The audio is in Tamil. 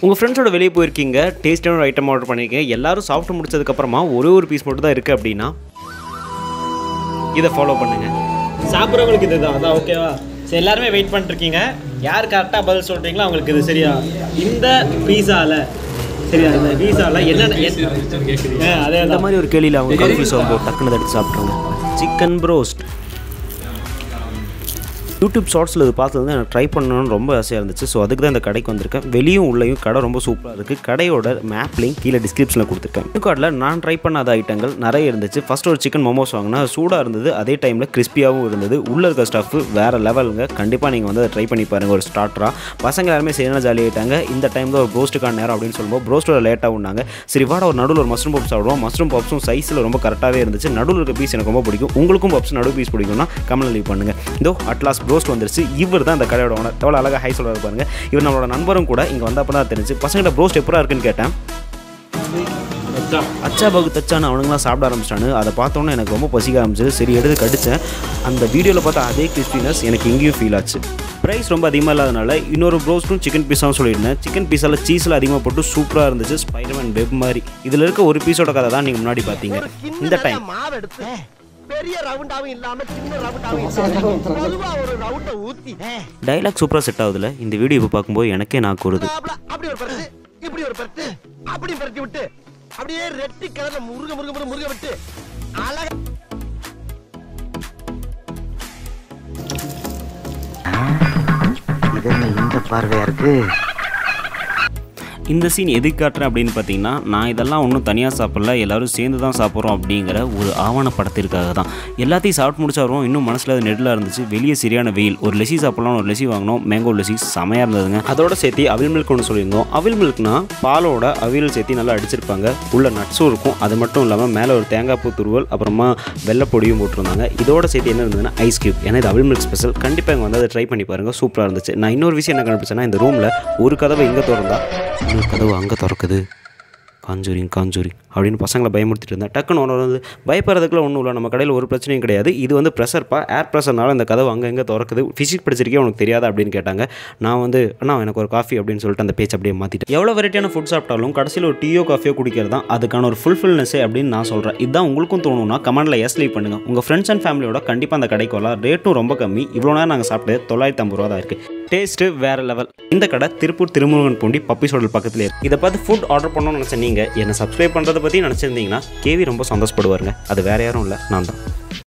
உங்கள் ஃப்ரெண்ட்ஸோட வெளியே போயிருக்கீங்க டேஸ்டான ஒரு ஐட்டம் ஆர்டர் பண்ணியிருக்கீங்க எல்லாரும் சாப்பிட்டு முடிச்சதுக்கப்புறமா ஒரே ஒரு பீஸ் மட்டும் தான் இருக்குது அப்படின்னா இதை ஃபாலோ பண்ணுங்கள் சாப்பிட்றவங்களுக்கு இதுதான் அதான் ஓகேவா சரி எல்லாருமே வெயிட் பண்ணிருக்கீங்க யார் கரெக்டாக பதில் சொல்கிறீங்களோ அவங்களுக்கு இது சரியா இந்த பீஸாவில் சரியா இந்த பீஸாவில் என்னென்ன ஆ, அதே இந்த தான் மாதிரி ஒரு கேள்வியில் அவங்க கன்ஃபியூஸ் ஆகும்போது டக்குன்னு எடுத்து சாப்பிட்ருங்க சிக்கன் ப்ரோஸ்ட் யூடியூப் ஷார்ட்ஸில் இது பார்த்தது எனக்கு ட்ரை பண்ணணும்னு ரொம்ப ஆசையாக இருந்துச்சு ஸோ அதுக்கு தான் இந்த கடைக்கு வந்திருக்கேன் வெளியும் உள்ளேயும் கடை ரொம்ப சூப்பராக இருக்குது கடையோட மேப் லிங்க் கீழே டிஸ்கிரிப்ஷனில் கொடுத்துருக்கேன் மெனு கார்டில் நான் ட்ரை பண்ணாத ஐட்டங்கள் நிறைய இருந்துச்சு ஃபஸ்ட் ஒரு சிக்கன் மோமோஸ் வாங்கினா சூடாக இருந்தது அதே டைமில் கிறிஸ்பியாகவும் இருந்தது உள்ளே இருக்க ஸ்டஃப் வேறு லெவலுங்க கண்டிப்பாக நீங்கள் வந்து அதை ட்ரை பண்ணி பாருங்கள் ஒரு ஸ்டார்டராக பசங்க எல்லாருமே சரியான ஜாலி ஆகிட்டாங்க இந்த டைமில் ஒரு ப்ரோஸ்ட்டுக்கான நேரம் அப்படின்னு சொல்லும்போது ப்ரோஸ்ட்டோட லேட்டாக உண்டாங்க சரி வாட ஒரு நடுவில் ஒரு மஷ்ரூம் பப்ஸ் சாப்பிடுவோம் மஷ்ரூம் பப்ஸும் சைஸில் ரொம்ப கரெக்டாகவே இருந்துச்சு நடுவில் இருக்க பீஸ் எனக்கு ரொம்ப பிடிக்கும் உங்களுக்கும் பப்ஸ் நடு பீஸ் பிடிக்கும்னா கமெண்ட் லீவ் பண்ணுங்கள் இதோ அட்லாஸ் ப்ரோஸ்ட் வந்துருச்சு இவர் தான் இந்த கடையோட ஓனர் எவ்வளோ அழகாக ஹை சொல்கிறாரு பாருங்க இவர் நம்மளோட நண்பரும் கூட இங்கே வந்தப்போ தான் தெரிஞ்சு பசங்கிட்ட ப்ரோஸ்ட் எப்படா இருக்குன்னு கேட்டேன் அச்சா பகு தச்சான்னு அவனுங்களாம் சாப்பிட ஆரம்பிச்சிட்டானு அதை பார்த்தோன்னே எனக்கு ரொம்ப பசிக்க ஆரம்பிச்சது சரி எடுத்து கடிச்சேன் அந்த வீடியோவில் பார்த்தா அதே கிறிஸ்பினஸ் எனக்கு இங்கேயும் ஃபீல் ஆச்சு ப்ரைஸ் ரொம்ப அதிகமாக இல்லாதனால இன்னொரு ப்ரோஸ்ட்டும் சிக்கன் பீஸாவும் சொல்லியிருந்தேன் சிக்கன் பீஸாவில் சீஸில் அதிகமாக போட்டு சூப்பராக இருந்துச்சு ஸ்பைடர்மேன் வெப் மாதிரி இதில் இருக்க ஒரு பீஸோட கதை தான் நீங்கள் முன்னாடி பார்த்தீங்க இந்த டைம் மாவு எடுத்து பெரிய ரவுண்டாவும் இல்லாம சின்ன ரவுண்டாவும் இல்லாம பொதுவா ஒரு ரவுண்ட ஊத்தி டைலாக் சூப்பராக செட் ஆகுதுல இந்த வீடியோ இப்போ பார்க்கும்போது எனக்கே நான் கூறுது அப்படி- அப்படி ஒரு பரட்டு இப்படி ஒரு பரட்டு அப்படி பரட்டி விட்டு அப்படியே ரெட்டி கலர்ல முருக முருக முருக முருக விட்டு அழகா இது என்ன இந்த பார்வையா இருக்கு இந்த சீன் எதுக்கு காட்டுறேன் அப்படின்னு பார்த்தீங்கன்னா நான் இதெல்லாம் ஒன்றும் தனியாக சாப்பிடல எல்லாரும் சேர்ந்து தான் சாப்பிட்றோம் அப்படிங்கிற ஒரு ஆவணப்படத்திற்காக தான் எல்லாத்தையும் சாப்பிட்டு முடிச்சாரும் இன்னும் மனசில் அது நெட்டில் இருந்துச்சு வெளியே சரியான வெயில் ஒரு லெசி சாப்பிட்லாம் ஒரு லெசி வாங்கினோம் மேங்கோ லெசி செமையாக இருந்ததுங்க அதோட சேர்த்து அவில் மில்க் ஒன்று சொல்லியிருந்தோம் அவில் மில்க்னா பாலோட அவியல் சேர்த்து நல்லா அடிச்சிருப்பாங்க உள்ள நட்ஸும் இருக்கும் அது மட்டும் இல்லாமல் மேலே ஒரு தேங்காய் பூ துருவல் அப்புறமா வெள்ளைப்பொடியும் போட்டிருந்தாங்க இதோட சேர்த்து என்ன இருந்ததுன்னா ஐஸ் கியூப் ஏன்னா இது அவில் மில்க் ஸ்பெஷல் கண்டிப்பாக இங்கே வந்து அதை ட்ரை பண்ணி பாருங்கள் சூப்பராக இருந்துச்சு நான் இன்னொரு விஷயம் என்ன கண்டுபிடிச்சேன்னா இந்த ரூமில் ஒரு கதவை இங்கே திறந்தா இன்னொரு கதவு அங்கே திறக்குது காஞ்சூரிங் காஞ்சூரிங் அப்படின்னு பசங்களை பயமுறுத்திட்டு இருந்தேன் டக்குன்னு ஒன்று வந்து பயப்படுறதுக்குள்ள ஒன்றும் இல்லை நம்ம கடையில் ஒரு பிரச்சனையும் கிடையாது இது வந்து ப்ரெஷர்ப்பா ஏர் ப்ரெஷர்னால இந்த கதவு அங்கே எங்கே திறக்குது ஃபிசிக்ஸ் படிச்சிருக்கே உனக்கு தெரியாதா அப்படின்னு கேட்டாங்க நான் வந்து அண்ணா எனக்கு ஒரு காஃபி அப்படின்னு சொல்லிட்டு அந்த பேச்சு அப்படியே மாற்றிட்டேன் எவ்வளோ வெரைட்டியான ஃபுட் சாப்பிட்டாலும் கடைசியில் ஒரு டீயோ காஃபியோ குடிக்கிறது தான் அதுக்கான ஒரு ஃபுல்ஃபில்னஸே அப்படின்னு நான் சொல்கிறேன் இதுதான் உங்களுக்கும் தோணும்னா கமெண்ட்டில் எஸ் லீவ் பண்ணுங்கள் உங்கள் ஃப்ரெண்ட்ஸ் அண்ட் ஃபேமிலியோட கண்டிப்பாக அந்த கடைக்கு வரலாம் ரேட்டும் ரொம்ப கம்மி இவ்வளோ நேரம் நாங்கள் சாப்பிட்டு தொள்ளாயிரத்தி ஐம்பது ரூபா தான் இருக்குது டேஸ்ட்டு வேறு லெவல் இந்த கடை திருப்பூர் திருமுருகன் பூண்டி பப்பி சோடல் பக்கத்தில் இருக்கு இதை பார்த்து ஃபுட் ஆர்டர் பண்ணணும்னு நினச்ச நீங்கள் என்னை சப்ஸ்கிரைப் பண்ணுறதை பற்றி நினச்சிருந்தீங்கன்னா கேவி ரொம்ப சந்தோஷப்படுவாருங்க அது வேறு யாரும் இல்லை நான் தான்